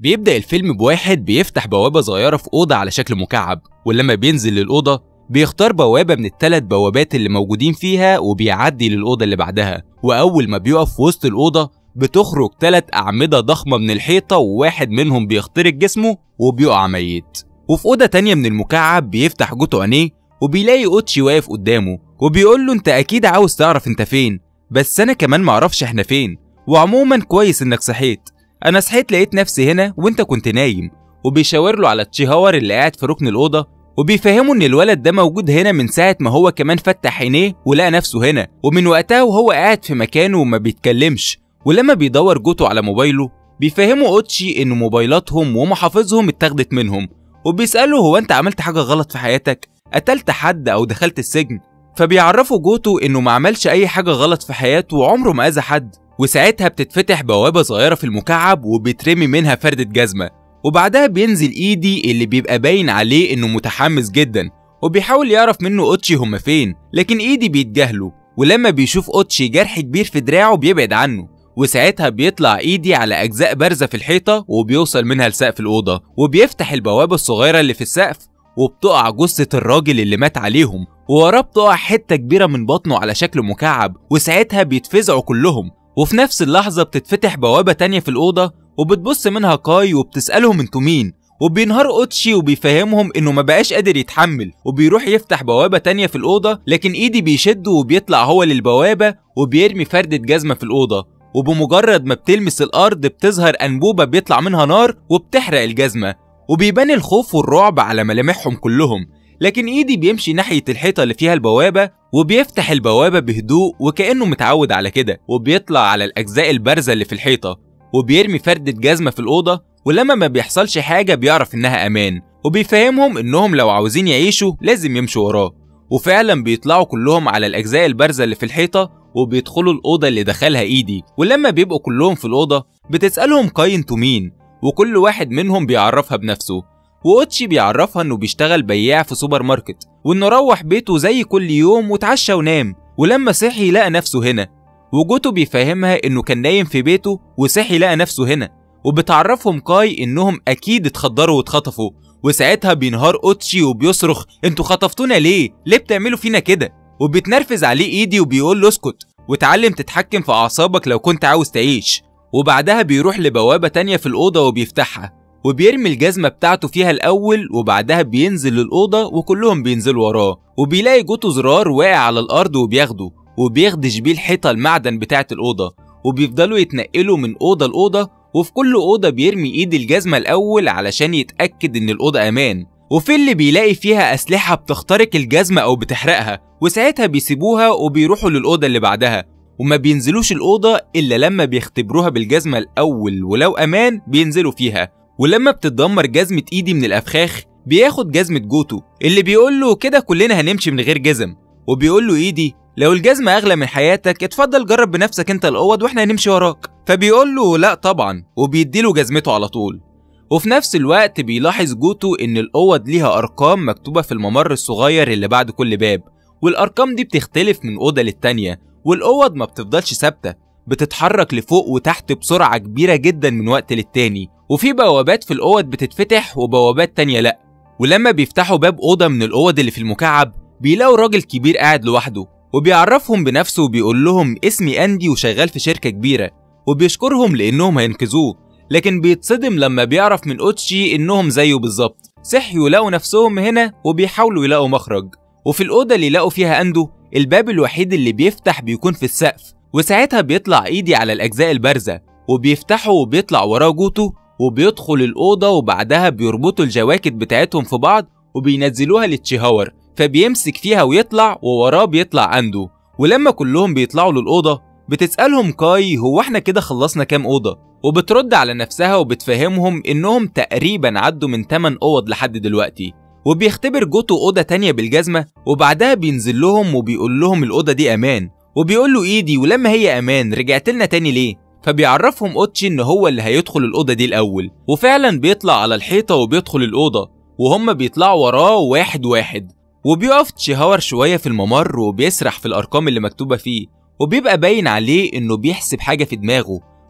بيبدأ الفيلم بواحد بيفتح بوابة صغيرة في أوضة على شكل مكعب ولما بينزل للأوضة بيختار بوابة من الثلاث بوابات اللي موجودين فيها وبيعدي للأوضة اللي بعدها وأول ما بيقف في وسط الأوضة بتخرج ثلاث أعمدة ضخمة من الحيطة وواحد منهم بيخترق جسمه وبيقع ميت وفي أوضة تانية من المكعب بيفتح جوتو عينيه وبيلاقي اوتشي واقف قدامه وبيقول له انت اكيد عاوز تعرف انت فين بس انا كمان معرفش احنا فين وعموما كويس انك صحيت انا صحيت لقيت نفسي هنا وانت كنت نايم وبيشاور له على تشيهاور اللي قاعد في ركن الاوضه وبيفهمه ان الولد ده موجود هنا من ساعه ما هو كمان فتح عينيه ولقى نفسه هنا ومن وقتها وهو قاعد في مكانه وما بيتكلمش ولما بيدور جوتو على موبايله بيفهموا اوتشي ان موبايلاتهم ومحافظهم اتاخدت منهم وبيساله هو انت عملت حاجه غلط في حياتك قتلت حد او دخلت السجن فبيعرفوا جوتو انه ما عملش اي حاجه غلط في حياته وعمره ما اذى حد وساعتها بتتفتح بوابه صغيره في المكعب وبيترمي منها فردة جزمه وبعدها بينزل ايدي اللي بيبقى باين عليه انه متحمس جدا وبيحاول يعرف منه اوتشي هما فين لكن ايدي بيتجاهله ولما بيشوف اوتشي جرح كبير في دراعه بيبعد عنه وساعتها بيطلع ايدي على اجزاء بارزه في الحيطه وبيوصل منها لسقف الاوضه وبيفتح البوابه الصغيره اللي في السقف وبتقع جثة الراجل اللي مات عليهم ووراه بتقع حتة كبيرة من بطنه على شكل مكعب وساعتها بيتفزعوا كلهم وفي نفس اللحظة بتتفتح بوابة تانية في الأوضة وبتبص منها كاي وبتسألهم انتوا مين وبينهار اوتشي وبيفهمهم انه ما بقاش قادر يتحمل وبيروح يفتح بوابة تانية في الأوضة لكن ايدي بيشده وبيطلع هو للبوابة وبيرمي فردة جزمة في الأوضة وبمجرد ما بتلمس الأرض بتظهر أنبوبة بيطلع منها نار وبتحرق الجزمة وبيبان الخوف والرعب على ملامحهم كلهم لكن ايدي بيمشي ناحية الحيطة اللي فيها البوابة وبيفتح البوابة بهدوء وكأنه متعود على كده وبيطلع على الأجزاء البارزة اللي في الحيطة وبيرمي فردة جزمة في الأوضة ولما ما بيحصلش حاجة بيعرف إنها أمان وبيفهمهم إنهم لو عاوزين يعيشوا لازم يمشوا وراه وفعلا بيطلعوا كلهم على الأجزاء البارزة اللي في الحيطة وبيدخلوا الأوضة اللي دخلها إيدي ولما بيبقوا كلهم في الأوضة بتسألهم كاي انتوا مين وكل واحد منهم بيعرفها بنفسه واوتشي بيعرفها انه بيشتغل بياع في سوبر ماركت وانه روح بيته زي كل يوم واتعشى ونام ولما صحي لقى نفسه هنا وجوتو بيفهمها انه كان نايم في بيته وصحي لقى نفسه هنا وبتعرفهم كاي انهم اكيد اتخدروا واتخطفوا وساعتها بينهار اوتشي وبيصرخ انتوا خطفتونا ليه ليه بتعملوا فينا كده وبيتنرفز عليه ايدي وبيقول له اسكت وتعلم تتحكم في اعصابك لو كنت عاوز تعيش وبعدها بيروح لبوابة تانية في الأوضة وبيفتحها وبيرمي الجزمة بتاعته فيها الأول وبعدها بينزل للأوضة وكلهم بينزلوا وراه وبيلاقي جوتو زرار واقع على الأرض وبياخده وبيخدش بيه الحيطة المعدن بتاعة الأوضة وبيفضلوا يتنقلوا من أوضة لأوضة وفي كل أوضة بيرمي إيد الجزمة الأول علشان يتأكد إن الأوضة أمان وفي اللي بيلاقي فيها أسلحة بتخترق الجزمة أو بتحرقها وساعتها بيسيبوها وبيروحوا للأوضة اللي بعدها وما بينزلوش الأوضة إلا لما بيختبروها بالجزمة الأول ولو أمان بينزلوا فيها ولما بتتدمر جزمة إيدي من الأفخاخ بياخد جزمة جوتو اللي بيقول له كده كلنا هنمشي من غير جزم وبيقول له إيدي لو الجزمة أغلى من حياتك اتفضل جرب بنفسك أنت الأوض وإحنا هنمشي وراك فبيقول له لا طبعا وبيديله جزمته على طول وفي نفس الوقت بيلاحظ جوتو إن الأوض ليها أرقام مكتوبة في الممر الصغير اللي بعد كل باب والأرقام دي بتختلف من أوضة للتانية والأوض ما بتفضلش ثابتة بتتحرك لفوق وتحت بسرعة كبيرة جدا من وقت للتاني وفي بوابات في الأوض بتتفتح وبوابات تانية لأ ولما بيفتحوا باب أوضة من الأوض اللي في المكعب بيلاقوا راجل كبير قاعد لوحده وبيعرفهم بنفسه وبيقول لهم اسمي أندي وشغال في شركة كبيرة وبيشكرهم لأنهم هينقذوه لكن بيتصدم لما بيعرف من أوتشي إنهم زيه بالظبط صحيوا لقوا نفسهم هنا وبيحاولوا يلاقوا مخرج وفي الأوضة اللي لقوا فيها أندو الباب الوحيد اللي بيفتح بيكون في السقف وساعتها بيطلع ايدي على الاجزاء البارزه وبيفتحوا وبيطلع وراه جوتو وبيدخل الاوضه وبعدها بيربطوا الجواكت بتاعتهم في بعض وبينزلوها للتشيهاور فبيمسك فيها ويطلع ووراه بيطلع اندو ولما كلهم بيطلعوا للاوضه بتسالهم كاي هو احنا كده خلصنا كام اوضه وبترد على نفسها وبتفهمهم انهم تقريبا عدوا من 8 اوض لحد دلوقتي وبيختبر جوتو أوضة تانية بالجزمة وبعدها بينزل لهم وبيقول لهم الأوضة دي أمان وبيقول له إيدي ولما هي أمان رجعت لنا تاني ليه؟ فبيعرفهم أوتشي إن هو اللي هيدخل الأوضة دي الأول وفعلا بيطلع على الحيطة وبيدخل الأوضة وهم بيطلعوا وراه واحد واحد وبيقف تشيهاور شوية في الممر وبيسرح في الأرقام اللي مكتوبة فيه وبيبقى باين عليه إنه بيحسب حاجة في دماغه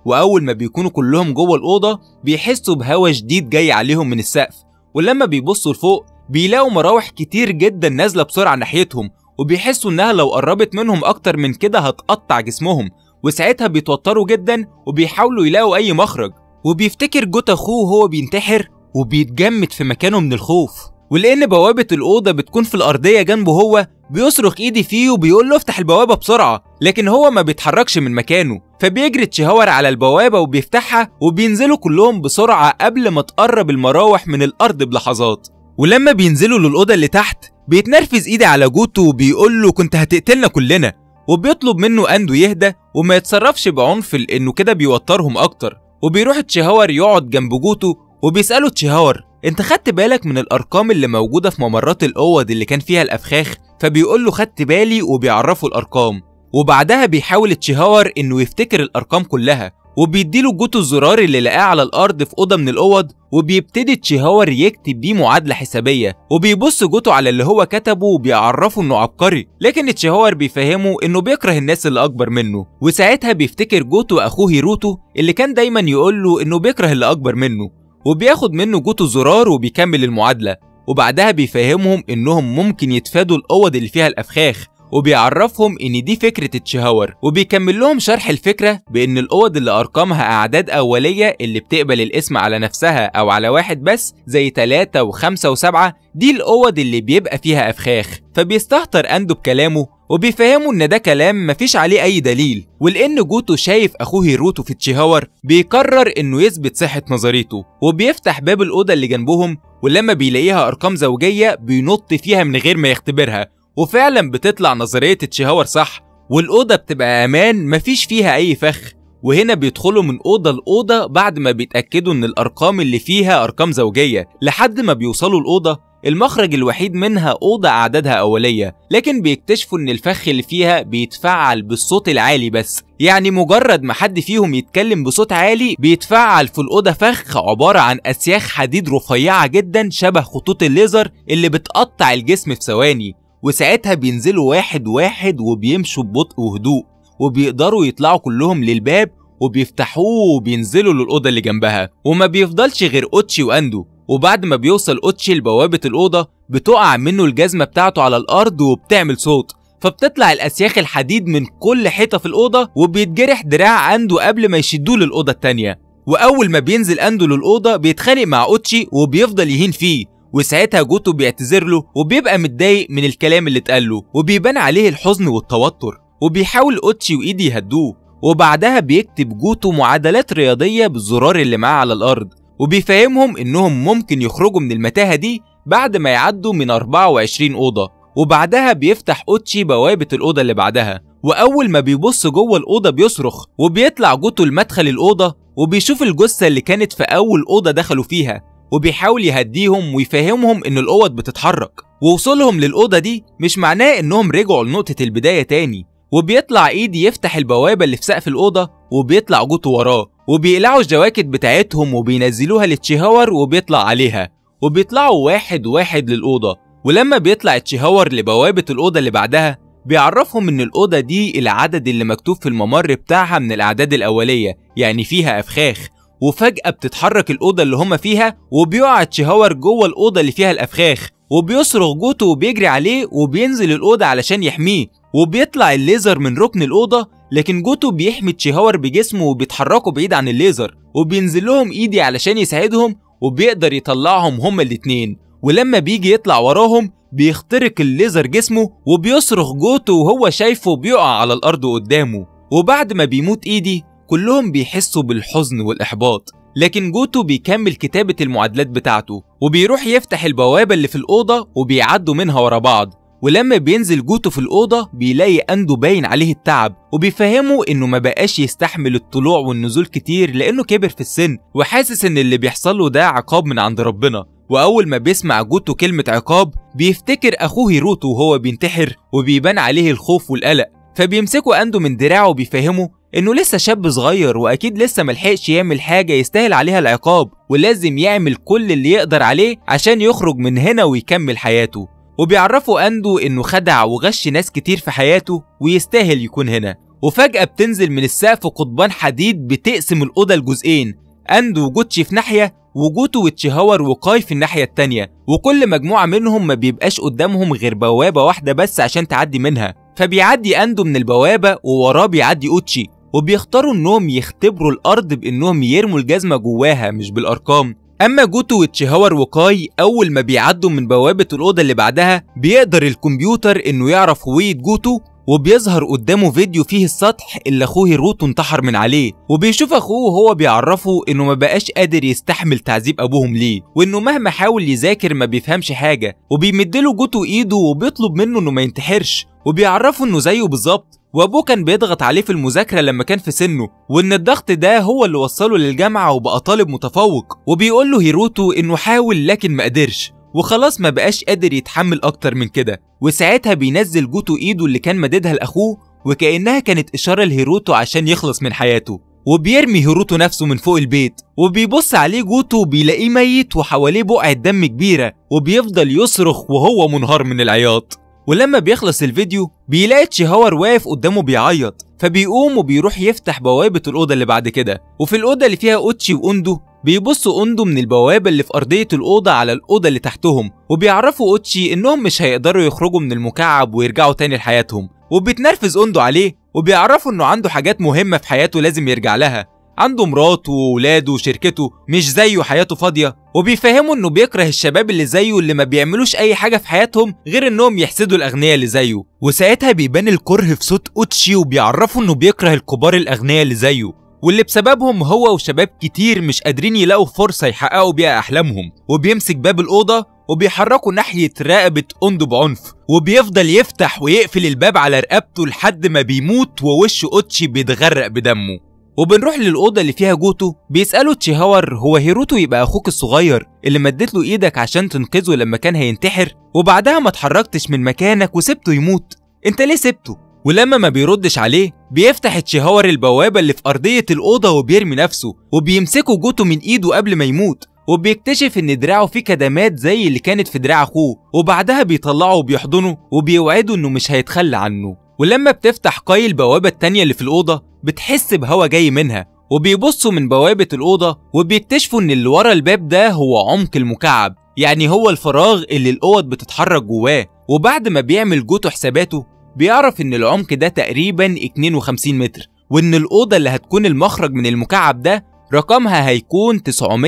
وأول ما بيكونوا كلهم جوه الأوضة بيحسوا بهوا شديد جاي عليهم من السقف ولما بيبصوا لفوق بيلاقوا مراوح كتير جدا نازلة بسرعة ناحيتهم وبيحسوا إنها لو قربت منهم أكتر من كده هتقطع جسمهم وساعتها بيتوتروا جدا وبيحاولوا يلاقوا أي مخرج وبيفتكر جوت أخوه وهو بينتحر وبيتجمد في مكانه من الخوف ولأن بوابة الأوضة بتكون في الأرضية جنبه هو بيصرخ إيدي فيه وبيقول له افتح البوابة بسرعة لكن هو ما بيتحركش من مكانه فبيجري تشهور على البوابة وبيفتحها وبينزلوا كلهم بسرعة قبل ما تقرب المراوح من الأرض بلحظات ولما بينزلوا للأوضة اللي تحت بيتنرفز إيدي على جوتو وبيقول له كنت هتقتلنا كلنا وبيطلب منه أندو يهدى وما يتصرفش بعنف لأنه كده بيوترهم أكتر وبيروح تشهور يقعد جنب جوتو وبيسأله تشهور انت خدت بالك من الارقام اللي موجوده في ممرات الاوض اللي كان فيها الافخاخ فبيقول له خدت بالي وبيعرفه الارقام وبعدها بيحاول تشهور انه يفتكر الارقام كلها وبيديله جوتو الزرار اللي لقاه على الارض في اوضه من الاوض وبيبتدي تشهور يكتب بيه معادله حسابيه وبيبص جوتو على اللي هو كتبه وبيعرفه انه عبقري لكن تشهور بيفهمه انه بيكره الناس اللي اكبر منه وساعتها بيفتكر جوتو اخوه هيروتو اللي كان دايما يقول له انه بيكره اللي اكبر منه وبياخد منه جوتو الزرار وبيكمل المعادلة وبعدها بيفهمهم انهم ممكن يتفادوا الاوض اللي فيها الافخاخ وبيعرفهم ان دي فكرة تشهور وبيكمل لهم شرح الفكرة بان الاوض اللي ارقامها اعداد اولية اللي بتقبل الاسم على نفسها او على واحد بس زي 3 و5 و7 دي الاوض اللي بيبقى فيها افخاخ فبيستهتر اندو بكلامه وبيفهموا ان ده كلام مفيش عليه اي دليل ولان جوتو شايف اخوه هيروتو في تشيهاور بيقرر انه يثبت صحة نظريته وبيفتح باب الاوضة اللي جنبهم ولما بيلاقيها ارقام زوجية بينط فيها من غير ما يختبرها وفعلا بتطلع نظرية تشيهاور صح والأوضة بتبقى أمان مفيش فيها أي فخ وهنا بيدخلوا من أوضة لأوضة بعد ما بيتأكدوا إن الأرقام اللي فيها أرقام زوجية لحد ما بيوصلوا الأوضة المخرج الوحيد منها أوضة أعدادها أولية لكن بيكتشفوا إن الفخ اللي فيها بيتفعل بالصوت العالي بس يعني مجرد ما حد فيهم يتكلم بصوت عالي بيتفعل في الأوضة فخ عبارة عن أسياخ حديد رفيعة جدا شبه خطوط الليزر اللي بتقطع الجسم في ثواني وساعتها بينزلوا واحد واحد وبيمشوا ببطء وهدوء وبيقدروا يطلعوا كلهم للباب وبيفتحوه وبينزلوا للأوضة اللي جنبها وما بيفضلش غير أوتشي وأندو وبعد ما بيوصل أوتشي لبوابة الأوضة بتقع منه الجزمة بتاعته على الأرض وبتعمل صوت فبتطلع الأسياخ الحديد من كل حيطة في الأوضة وبيتجرح دراع أندو قبل ما يشدوه للأوضة التانية وأول ما بينزل أندو للأوضة بيتخانق مع أوتشي وبيفضل يهين فيه وساعتها جوتو بيعتذر له وبيبقى متضايق من الكلام اللي اتقال له وبيبان عليه الحزن والتوتر وبيحاول اوتشي وايدي يهدوه وبعدها بيكتب جوتو معادلات رياضية بالزرار اللي معاه على الأرض وبيفهمهم إنهم ممكن يخرجوا من المتاهة دي بعد ما يعدوا من 24 أوضة وبعدها بيفتح أوتشي بوابة الأوضة اللي بعدها وأول ما بيبص جوه الأوضة بيصرخ وبيطلع جوتو لمدخل الأوضة وبيشوف الجثة اللي كانت في أول أوضة دخلوا فيها وبيحاول يهديهم ويفهمهم ان الاوض بتتحرك ووصولهم للاوضه دي مش معناه انهم رجعوا لنقطه البدايه تاني وبيطلع ايدي يفتح البوابه اللي في سقف الاوضه وبيطلع جوتو وراه وبيقلعوا الجواكت بتاعتهم وبينزلوها لتشيهاور وبيطلع عليها وبيطلعوا واحد واحد للاوضه ولما بيطلع تشيهاور لبوابه الاوضه اللي بعدها بيعرفهم ان الاوضه دي العدد اللي مكتوب في الممر بتاعها من الاعداد الاوليه يعني فيها افخاخ وفجأة بتتحرك الأوضة اللي هما فيها وبيقع تشهور جوه الأوضة اللي فيها الأفخاخ وبيصرخ جوتو وبيجري عليه وبينزل الأوضة علشان يحميه وبيطلع الليزر من ركن الأوضة لكن جوتو بيحمي تشهور بجسمه وبيتحركوا بعيد عن الليزر وبينزل لهم إيدي علشان يساعدهم وبيقدر يطلعهم هما الاتنين ولما بيجي يطلع وراهم بيخترق الليزر جسمه وبيصرخ جوتو وهو شايفه بيقع على الأرض قدامه وبعد ما بيموت إيدي كلهم بيحسوا بالحزن والإحباط لكن جوتو بيكمل كتابة المعادلات بتاعته وبيروح يفتح البوابة اللي في الأوضة وبيعدوا منها ورا بعض ولما بينزل جوتو في الأوضة بيلاقي أندو باين عليه التعب وبيفهمه إنه ما بقاش يستحمل الطلوع والنزول كتير لأنه كبر في السن وحاسس إن اللي بيحصل له ده عقاب من عند ربنا وأول ما بيسمع جوتو كلمة عقاب بيفتكر أخوه هيروتو وهو بينتحر وبيبان عليه الخوف والقلق فبيمسكوا أندو من دراعه وبيفهمه انه لسه شاب صغير واكيد لسه ملحقش يعمل حاجه يستاهل عليها العقاب ولازم يعمل كل اللي يقدر عليه عشان يخرج من هنا ويكمل حياته وبيعرفوا اندو انه خدع وغش ناس كتير في حياته ويستاهل يكون هنا وفجأة بتنزل من السقف قضبان حديد بتقسم الأوضة لجزئين أندو وجوتشي في ناحية وجوتو وتشيهاور وكاي في الناحية التانية وكل مجموعة منهم ما بيبقاش قدامهم غير بوابة واحدة بس عشان تعدي منها فبيعدي أندو من البوابة ووراه بيعدي أوتشي وبيختاروا انهم يختبروا الارض بانهم يرموا الجزمه جواها مش بالارقام اما جوتو وتشيهاور وكاي اول ما بيعدوا من بوابه الاوضه اللي بعدها بيقدر الكمبيوتر انه يعرف هويه جوتو وبيظهر قدامه فيديو فيه السطح اللي اخوه هيروتو انتحر من عليه وبيشوف اخوه وهو بيعرفه انه ما بقاش قادر يستحمل تعذيب ابوهم ليه وانه مهما حاول يذاكر ما بيفهمش حاجه وبيمدله جوتو ايده وبيطلب منه انه ما ينتحرش وبيعرفه انه زيه بالظبط وابوه كان بيضغط عليه في المذاكره لما كان في سنه وان الضغط ده هو اللي وصله للجامعه وبقى طالب متفوق وبيقول له هيروتو انه حاول لكن ما قدرش وخلاص ما بقاش قادر يتحمل اكتر من كده وساعتها بينزل جوتو ايده اللي كان مددها لاخوه وكانها كانت اشاره لهيروتو عشان يخلص من حياته وبيرمي هيروتو نفسه من فوق البيت وبيبص عليه جوتو بيلاقيه ميت وحواليه بقعة دم كبيرة وبيفضل يصرخ وهو منهار من العياط ولما بيخلص الفيديو بيلاقي تشيهاور واقف قدامه بيعيط فبيقوم وبيروح يفتح بوابة الأوضة اللي بعد كده وفي الأوضة اللي فيها أوتشي وأوندو بيبصوا أوندو من البوابة اللي في أرضية الأوضة على الأوضة اللي تحتهم وبيعرفوا أوتشي إنهم مش هيقدروا يخرجوا من المكعب ويرجعوا تاني لحياتهم وبتنرفز أوندو عليه وبيعرفوا إنه عنده حاجات مهمة في حياته لازم يرجع لها عنده مراته وولاده وشركته مش زيه حياته فاضية وبيفهموا انه بيكره الشباب اللي زيه اللي ما بيعملوش اي حاجة في حياتهم غير انهم يحسدوا الاغنياء اللي زيه وساعتها بيبان الكره في صوت اوتشي وبيعرفوا انه بيكره الكبار الاغنياء اللي زيه واللي بسببهم هو وشباب كتير مش قادرين يلاقوا فرصة يحققوا بيها أحلامهم وبيمسك باب الأوضة وبيحركوا ناحية رقبة أوندو بعنف وبيفضل يفتح ويقفل الباب على رقبته لحد ما بيموت ووش أوتشي بيتغرق بدمه وبنروح للأوضة اللي فيها جوتو بيسألوا تشيهاور هو هيروتو يبقى أخوك الصغير اللي مدت له إيدك عشان تنقذه لما كان هينتحر وبعدها ما اتحركتش من مكانك وسبته يموت أنت ليه سبته؟ ولما ما بيردش عليه بيفتح تشيهاور البوابة اللي في أرضية الأوضة وبيرمي نفسه وبيمسكوا جوتو من إيده قبل ما يموت وبيكتشف ان دراعه فيه كدمات زي اللي كانت في دراع اخوه وبعدها بيطلعه وبيحضنه وبيوعده انه مش هيتخلى عنه ولما بتفتح كاي البوابة التانية اللي في الأوضة بتحس بهوا جاي منها وبيبصوا من بوابة الأوضة وبيكتشفوا إن اللي ورا الباب ده هو عمق المكعب يعني هو الفراغ اللي الأوض بتتحرك جواه وبعد ما بيعمل جوتو حساباته بيعرف إن العمق ده تقريبا 52 متر وإن الأوضة اللي هتكون المخرج من المكعب ده رقمها هيكون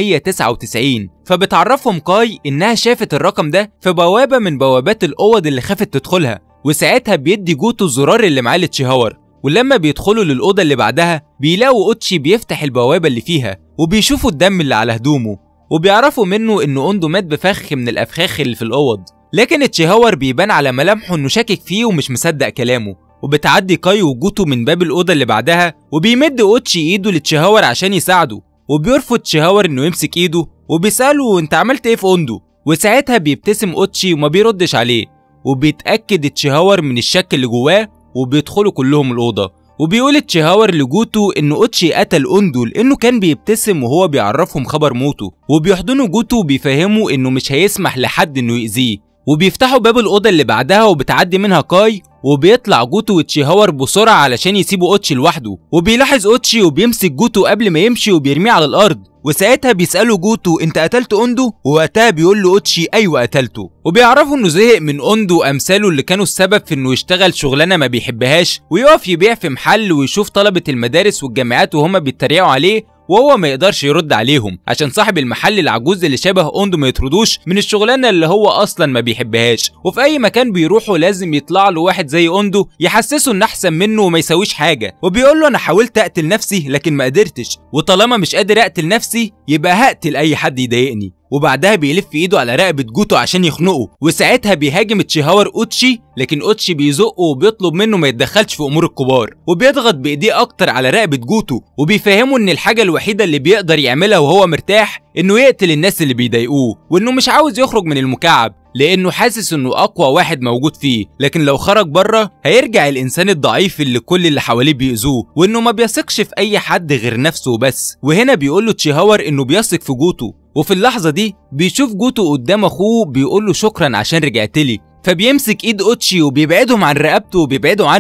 999 فبتعرفهم كاي إنها شافت الرقم ده في بوابة من بوابات الأوض اللي خافت تدخلها وساعتها بيدي جوتو الزرار اللي معاه لتشيهاور ولما بيدخلوا للأوضة اللي بعدها بيلاقوا أوتشي بيفتح البوابة اللي فيها وبيشوفوا الدم اللي على هدومه وبيعرفوا منه إن أوندو مات بفخ من الأفخاخ اللي في الأوض لكن تشيهاور بيبان على ملامحه إنه شاكك فيه ومش مصدق كلامه وبتعدي كاي وجوتو من باب الأوضة اللي بعدها وبيمد أوتشي إيده لتشيهاور عشان يساعده وبيرفض تشيهاور إنه يمسك إيده وبيسأله أنت عملت إيه في أوندو وساعتها بيبتسم أوتشي وما بيردش عليه وبيتأكد تشيهاور من الشك اللي جواه وبيدخلوا كلهم الأوضة وبيقول تشيهاور لجوتو إن أوتشي قتل أوندو لأنه كان بيبتسم وهو بيعرفهم خبر موته وبيحضنوا جوتو وبيفهموا إنه مش هيسمح لحد إنه يأذيه وبيفتحوا باب الأوضة اللي بعدها وبتعدي منها كاي وبيطلع جوتو وتشيهاور بسرعة علشان يسيبوا أوتشي لوحده وبيلاحظ أوتشي وبيمسك جوتو قبل ما يمشي وبيرميه على الأرض وساعتها بيسألوا جوتو انت قتلت اوندو ووقتها بيقول له اوتشي ايوه قتلته وبيعرفوا انه زهق من اوندو امثاله اللي كانوا السبب في انه يشتغل شغلانه ما بيحبهاش ويقف يبيع في محل ويشوف طلبه المدارس والجامعات وهما بيتريقوا عليه وهو ما يقدرش يرد عليهم عشان صاحب المحل العجوز اللي شبه اوندو ما يطردوش من الشغلانه اللي هو اصلا ما بيحبهاش وفي اي مكان بيروحوا لازم يطلع له واحد زي اوندو يحسسه انه احسن منه وما يسويش حاجه وبيقول له انا حاولت اقتل نفسي لكن ما قدرتش وطالما مش قادر اقتل نفسي يبقى هقتل اي حد يضايقني وبعدها بيلف ايده على رقبه جوتو عشان يخنقه وساعتها بيهاجم تشيهاور اوتشي لكن اوتشي بيزقه وبيطلب منه ما يتدخلش في امور الكبار وبيضغط بايديه اكتر على رقبه جوتو وبيفهمه ان الحاجه الوحيده اللي بيقدر يعملها وهو مرتاح انه يقتل الناس اللي بيضايقوه وانه مش عاوز يخرج من المكعب لانه حاسس انه اقوى واحد موجود فيه لكن لو خرج بره هيرجع الانسان الضعيف اللي كل اللي حواليه بيأذوه وانه ما بيثقش في اي حد غير نفسه وبس وهنا بيقول له تشيهاور انه بيثق في جوتو وفي اللحظه دي بيشوف جوتو قدام اخوه بيقول له شكرا عشان رجعت لي فبيمسك ايد اوتشي وبيبعدهم عن رقبته وبيبعدوا عنه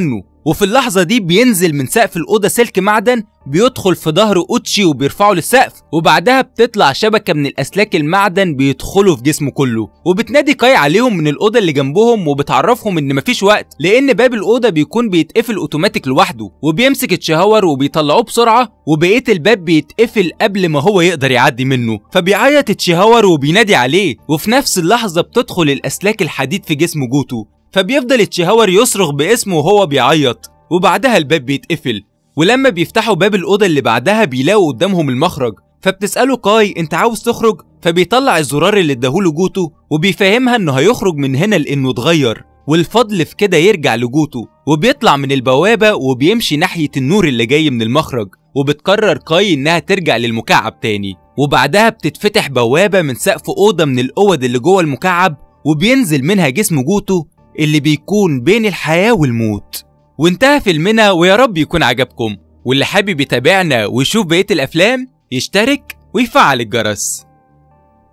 وفي اللحظة دي بينزل من سقف الأوضة سلك معدن بيدخل في ظهر أوتشي وبيرفعه للسقف وبعدها بتطلع شبكة من الأسلاك المعدن بيدخلوا في جسمه كله وبتنادي كاي عليهم من الأوضة اللي جنبهم وبتعرفهم إن مفيش وقت لأن باب الأوضة بيكون بيتقفل أوتوماتيك لوحده وبيمسك تشاور وبيطلعوه بسرعة وبقية الباب بيتقفل قبل ما هو يقدر يعدي منه فبيعيط تشاور وبينادي عليه وفي نفس اللحظة بتدخل الأسلاك الحديد في جسم جوتو فبيفضل تشاور يصرخ باسمه وهو بيعيط وبعدها الباب بيتقفل ولما بيفتحوا باب الأوضة اللي بعدها بيلاقوا قدامهم المخرج فبتسأله كاي انت عاوز تخرج فبيطلع الزرار اللي اداهوله جوتو وبيفهمها انه هيخرج من هنا لانه اتغير والفضل في كده يرجع لجوتو وبيطلع من البوابة وبيمشي ناحية النور اللي جاي من المخرج وبتقرر كاي انها ترجع للمكعب تاني وبعدها بتتفتح بوابة من سقف أوضة من الأوض اللي جوه المكعب وبينزل منها جسم جوتو اللي بيكون بين الحياة والموت وانتهى فيلمنا ويا رب يكون عجبكم واللي حابب يتابعنا ويشوف بقية الأفلام يشترك ويفعل الجرس